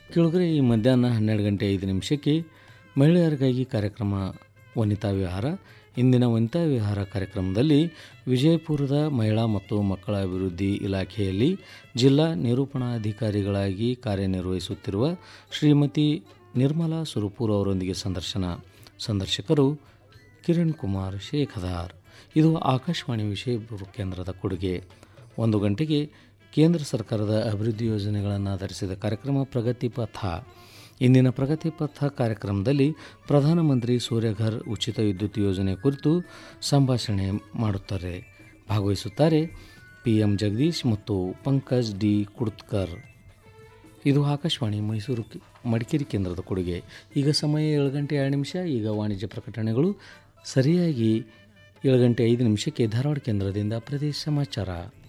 ಕೆಳಗರೆ ಈ ಮಧ್ಯಾಹ್ನ ಹನ್ನೆರಡು ಗಂಟೆ ಐದು ನಿಮಿಷಕ್ಕೆ ಮಹಿಳೆಯರಿಗಾಗಿ ಕಾರ್ಯಕ್ರಮ ವನಿತಾ ವಿಹಾರ ಇಂದಿನ ವನಿತಾ ವಿಹಾರ ಕಾರ್ಯಕ್ರಮದಲ್ಲಿ ವಿಜಯಪುರದ ಮಹಿಳಾ ಮತ್ತು ಮಕ್ಕಳ ಅಭಿವೃದ್ಧಿ ಇಲಾಖೆಯಲ್ಲಿ ಜಿಲ್ಲಾ ನಿರೂಪಣಾಧಿಕಾರಿಗಳಾಗಿ ಕಾರ್ಯನಿರ್ವಹಿಸುತ್ತಿರುವ ಶ್ರೀಮತಿ ನಿರ್ಮಲಾ ಸುರಪೂರ್ ಅವರೊಂದಿಗೆ ಸಂದರ್ಶನ ಸಂದರ್ಶಕರು ಕಿರಣ್ ಕುಮಾರ್ ಶೇಖದಾರ್ ಇದು ಆಕಾಶವಾಣಿ ವಿಜಯಪುರ ಕೇಂದ್ರದ ಕೊಡುಗೆ ಒಂದು ಗಂಟೆಗೆ ಕೇಂದ್ರ ಸರ್ಕಾರದ ಅಭಿವೃದ್ಧಿ ಯೋಜನೆಗಳನ್ನು ಆಧರಿಸಿದ ಕಾರ್ಯಕ್ರಮ ಪ್ರಗತಿ ಪಥ ಇಂದಿನ ಪ್ರಗತಿ ಪಥ ಕಾರ್ಯಕ್ರಮದಲ್ಲಿ ಪ್ರಧಾನಮಂತ್ರಿ ಸೂರ್ಯಘರ್ ಉಚಿತ ವಿದ್ಯುತ್ ಯೋಜನೆ ಕುರಿತು ಸಂಭಾಷಣೆ ಮಾಡುತ್ತಾರೆ ಭಾಗವಹಿಸುತ್ತಾರೆ ಪಿ ಎಂ ಜಗದೀಶ್ ಮತ್ತು ಪಂಕಜ್ ಡಿ ಕುಡ್ತ್ಕರ್ ಇದು ಆಕಾಶವಾಣಿ ಮೈಸೂರು ಕೇ- ಮಡಿಕೇರಿ ಕೇಂದ್ರದ ಕೊಡುಗೆ ಈಗ ಸಮಯ ಏಳು ಗಂಟೆ ಎರಡು ನಿಮಿಷ ಈಗ ವಾಣಿಜ್ಯ ಪ್ರಕಟಣೆಗಳು ಸರಿಯಾಗಿ ಏಳು ಗಂಟೆ ಐದು ನಿಮಿಷಕ್ಕೆ ಧಾರವಾಡ ಕೇಂದ್ರದಿಂದ ಪ್ರದೇಶ ಸಮಾಚಾರ